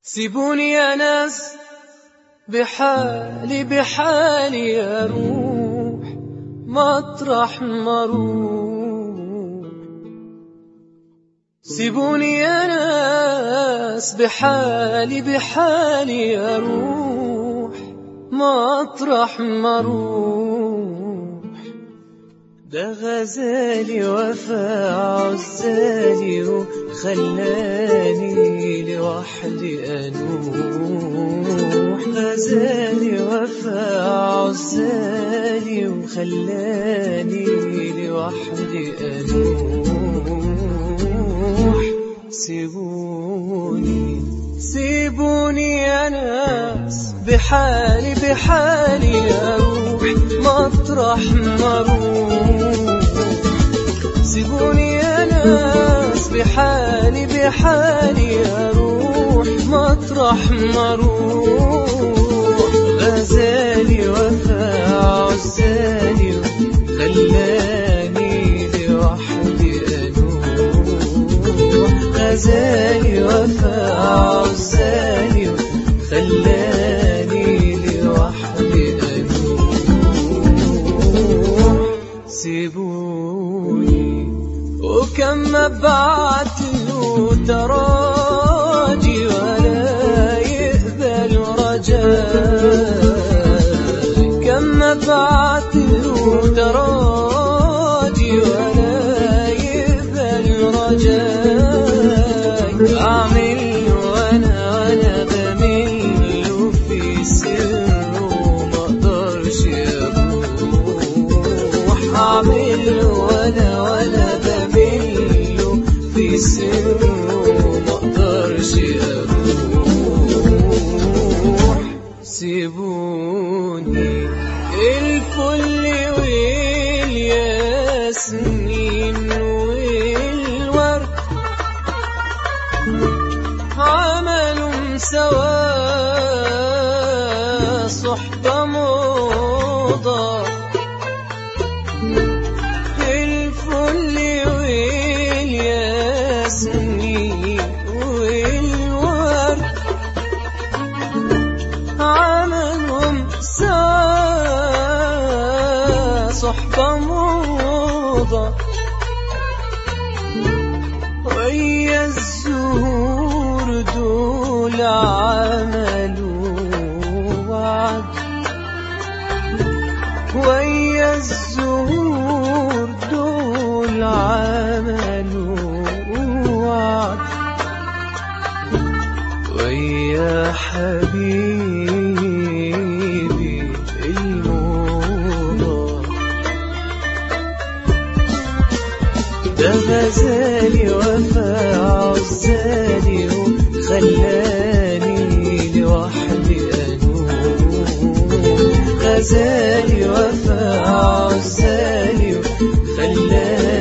سيبوني يا ناس بحالي بحالي أروح مطرح ما أروح سيبوني يا ناس بحالي بحالي أروح مطرح ما أروح ده غزالي وفا عزالي وخلاني لوحدي أنوح غزالي وفا عزالي وخلاني لوحدي أنوح سيبوني سيبوني يا ناس بحالي بحالي أروح مطرح ما أروح سيبوني يا ناس بحالي بحالي أروح مطرح ما أروح غزالي وفا عزالي خلاني لوحدي أنوح غزالي وفا عزالي خلاني لوحدي أنوح سيبوني وكم بعت له تراجي ولا يقبل رجاي كم بعت له تراجي ولا يقبل رجاي أعمل وأنا وأنا بمل في سر وما أقدرش أروح أعمل وأنا وأنا بمل في سر وما أقدرش أروح سيبوني الفل والياسمين والورد عملوا سوا صحبة موضة الفل والياسمين والورد عملهم سوا صحبة موضة ويا الزهور دول عملوا وعد ويا الزهور دول عملوا وعد ويا حبيبي الموضة ده غزالي وفا عزالي وخلاني لوحدي أنوح غزالي وفا عزالي وخلاني